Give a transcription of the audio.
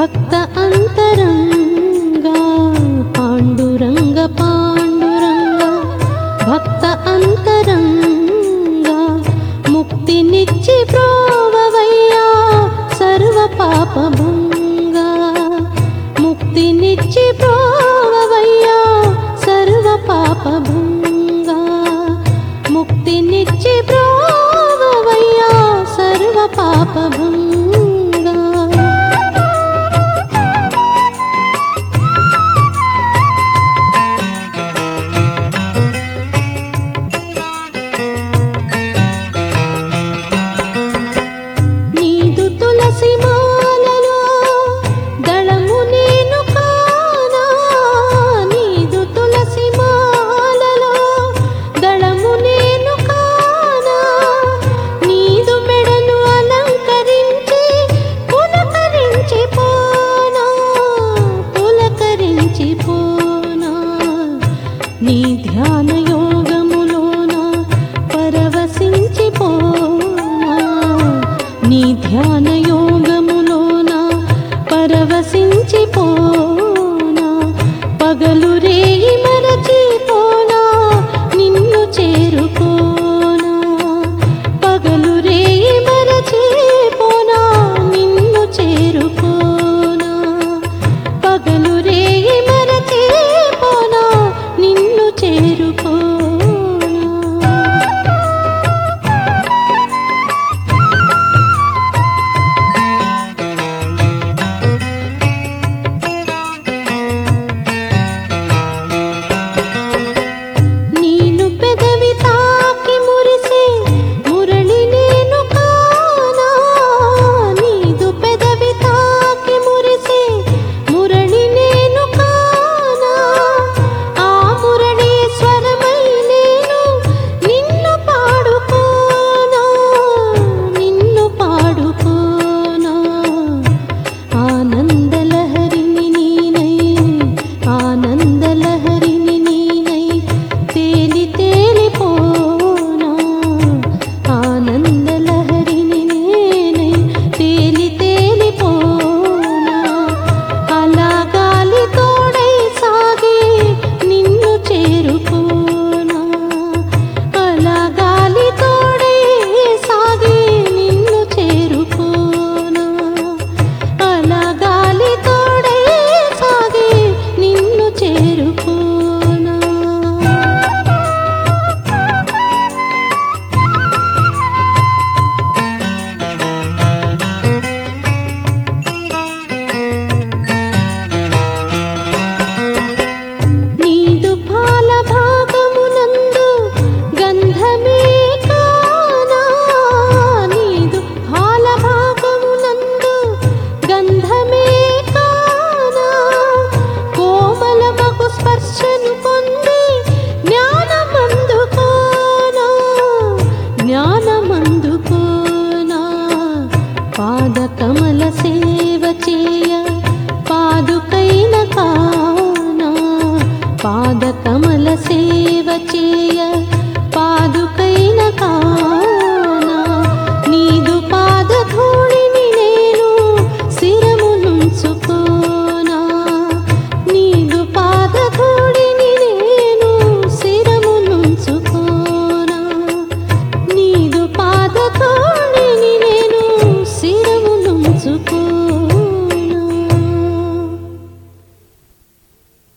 భక్త అంతరంగా పాండురంగ పాండురంగ భక్త అంతరంగా ముక్తినిచ్చి ప్రోవవయ్యా సర్వ పాపభంగా ముక్తినిచ్చి ప్రోవవయ్యా సర్వ పాపభంగా ముక్తినిచ్చి ప్రోవవయ్యా సర్వ పాపభంగా నీదు తులసి మాలలో దళము నేను కానా నీదు తులసి మాలలో దళము నేను కానా నీదు మెడను అలంకరించి పులకరించి పోనా పులకరించి పోనా నీ ధ్యాన యోగములోన పరవశించిపోనా నీ ధ్యాన యోగములోన పరవశించిపోనా పగలు రేయి మరచిపోనా నిన్ను చేరుకోనా పగలు రేయి మరచిపోనా నిన్ను చేరుకోనా పగలు రేయి మరచిపోనా నిన్ను చేరుకోనా నీను పెదవి తాకి మురిసే మురళి నేను కానా నీదు పెదవి తాకి మురిసే మురళి నేను కానా ఆ మురళి స్వరమై నేను నిన్ను పాడుకోనా నిన్ను పాడుకోనా ఆనందలహరిని నీనై ఆనందలహరిని నీనై తేలి తేలిపోనా ఆనందలహరిని నేనై తేలి తేలిపోనా అలా గాలి తోడై సాగే నిన్ను చేరుకోనా అలా గాలి తోడై సాగే నిన్ను చేరుకోనా అలా గాలి తోడై సాగే నిన్ను చేరుకోనా నీదు పాల భాగమునందు గంధమే కానా నీదు పాల భాగమునందు గంధమే కానా కోమలమగు స్పర్శను పొంది జ్ఞానమందుకోనా జ్ఞానమందుకోనా పాద కమల సే